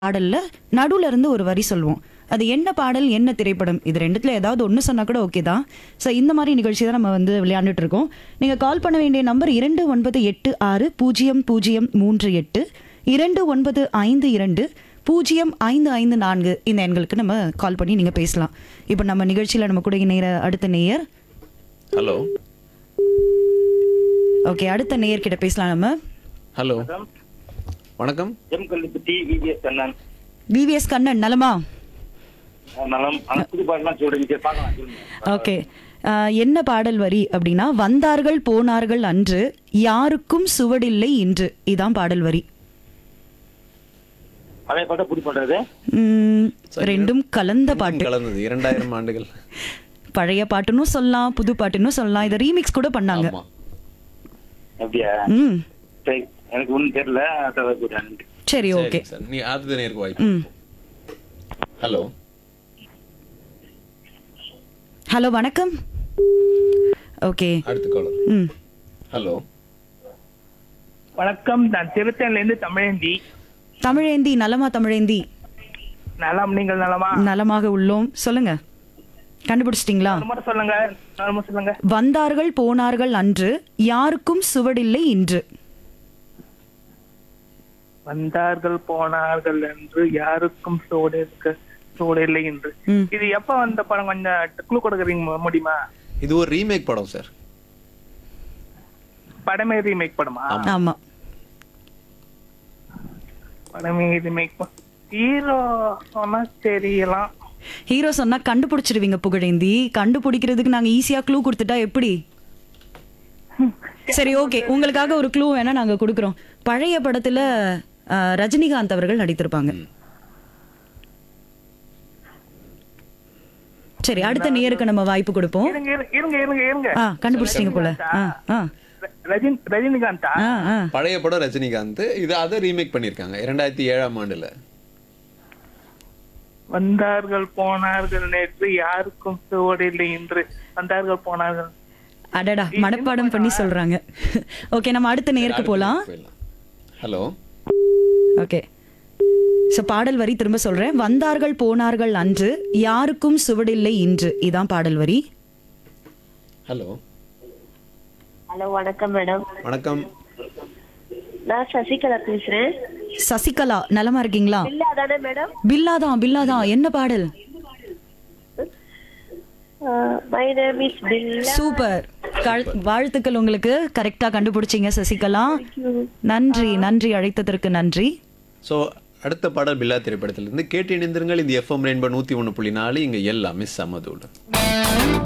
பாடல்ல நடுவுல இருந்து ஒரு வரி சொல்லுவோம் அது என்ன பாடல் என்ன திரைப்படம் இது ரெண்டுத்துல ஏதாவது ஒன்று சொன்னா கூட ஓகே தான் ஸோ இந்த மாதிரி நிகழ்ச்சி தான் நம்ம வந்து விளையாண்டுட்டு இருக்கோம் நீங்க கால் பண்ண வேண்டிய நம்பர் இரண்டு ஒன்பது எட்டு ஆறு பூஜ்ஜியம் பூஜ்ஜியம் மூன்று எட்டு இரண்டு ஒன்பது ஐந்து இரண்டு பூஜ்ஜியம் ஐந்து ஐந்து நான்கு இந்த எண்களுக்கு நம்ம கால் பண்ணி நீங்க பேசலாம் இப்போ நம்ம நிகழ்ச்சியில நம்ம கூட இணைகிற அடுத்த நேயர் ஹலோ ஓகே அடுத்த நேயர் கிட்ட பேசலாம் நம்ம ஹலோ வணக்கம் M Kallupatti VVS Kannan VVS Kannan நலமா அஹ் நலம் ஆனா புது பாடலாம் சொல்றீங்க சரி பார்க்கலாம் சொல்லுங்க ஓகே ஆஹ் என்ன பாடல் வரி அப்படின்னா வந்தார்கள் போனார்கள் அன்று யாருக்கும் சுவடில்லை இன்று இதான் பாடல் வரி பழைய பாட்டா புது பாடுறது உம், ரெண்டும் கலந்த பாட்டு கலந்தது இரண்டாயிரம் ஆண்டுகள் பழைய பாட்டுன்னு சொல்லலாம் புது பாட்டுன்னு சொல்லலாம் இதை ரீமிக்ஸ் கூட பண்ணாங்க ஆமா அப்படியா ம் சரி எனக்கு ஒன்றும் தெரியல அதான் கூட்டேன் சரி ஓகே சரி சார் நீ அடுத்த நேருக்கு வாய்ப்பு ம் ஹலோ ஹலோ வணக்கம் ஓகே அடுத்த காலர் ம் ஹலோ வணக்கம் நான் திருத்தன்ல இருந்து தமிழேந்தி தமிழேந்தி நலமா தமிழேந்தி நலம் நீங்கள் நலமா நலமாக உள்ளோம் சொல்லுங்க கண்டுபிடிச்சிட்டிங்களா ஒரு முறை சொல்லுங்க ஒரு முறை சொல்லுங்க வந்தார்கள் போனார்கள் அன்று யாருக்கும் சுவடில்லை இன்று வந்தார்கள் போனார்கள் என்று யாருக்கும் சோடு இருக்க சோடு இல்லை என்று ம். இது எப்ப வந்த படம் கொஞ்சம் குழு கொடுக்குறீங்க முடியுமா இது ஒரு ரீமேக் படம் சார் படமே ரீமேக் படமா ஆமா படமே ரீமேக் ஹீரோ சொன்னா தெரியலாம் ஹீரோ சொன்னா கண்டுபிடிச்சிருவீங்க புகழேந்தி கண்டுபிடிக்கிறதுக்கு நாங்க ஈஸியா க்ளூ கொடுத்துட்டா எப்படி சரி ஓகே உங்களுக்காக ஒரு க்ளூ வேணா நாங்க கொடுக்குறோம் பழைய படத்துல அஹ், ரஜினிகாந்த் அவர்கள் நடித்திருப்பாங்க சரி அடுத்த நேருக்கு நம்ம வாய்ப்பு கொடுப்போம் இருங்க இருங்க, இருங்க இருங்க இருங்க ஆ கண்டுபிடிச்சிட்டீங்க போல ஆ ஆ ர- ரஜினி ரஜினிகாந்தா ஆ ஆ பழைய படம் ரஜினிகாந்த் இது அதை ரீமேக் பண்ணிருக்காங்க இரண்டாயிரத்தி ஏழாம் ஆண்டுல வந்தார்கள் போனார்கள் நேற்று யாருக்கும் சோடு இல்லை என்று வந்தார்கள் போனார்கள் அடடா மனப்பாடம் பண்ணி சொல்றாங்க ஓகே நம்ம அடுத்த நேருக்கு போலாம் ஹலோ ஓகே ஸோ பாடல் வரி திரும்ப சொல்றேன் வந்தார்கள் போனார்கள் அன்று யாருக்கும் சுவடில்லை இன்று இதான் பாடல் வரி ஹலோ ஹலோ வணக்கம் மேடம் வணக்கம் நான் சசிகலா பேசுறேன் சசிகலா நலமா இருக்கீங்களா இல்ல அதானே மேடம் பில்லாதான் பில்லாதான் என்ன பாடல் my name is Billa super கழ- வாழ்த்துக்கள் உங்களுக்கு கரெக்டா கண்டுபிடிச்சீங்க சசிகலா நன்றி நன்றி அழைத்ததற்கு நன்றி ஸோ அடுத்த பாடல் பில்லா திரைப்படத்திலிருந்து கேட்டு இணைந்திருங்கள் இது எஃப்எம் ரெயின்போ நூத்தி ஒன்று புள்ளி நாலு இங்க எல்லாமே சமதூள்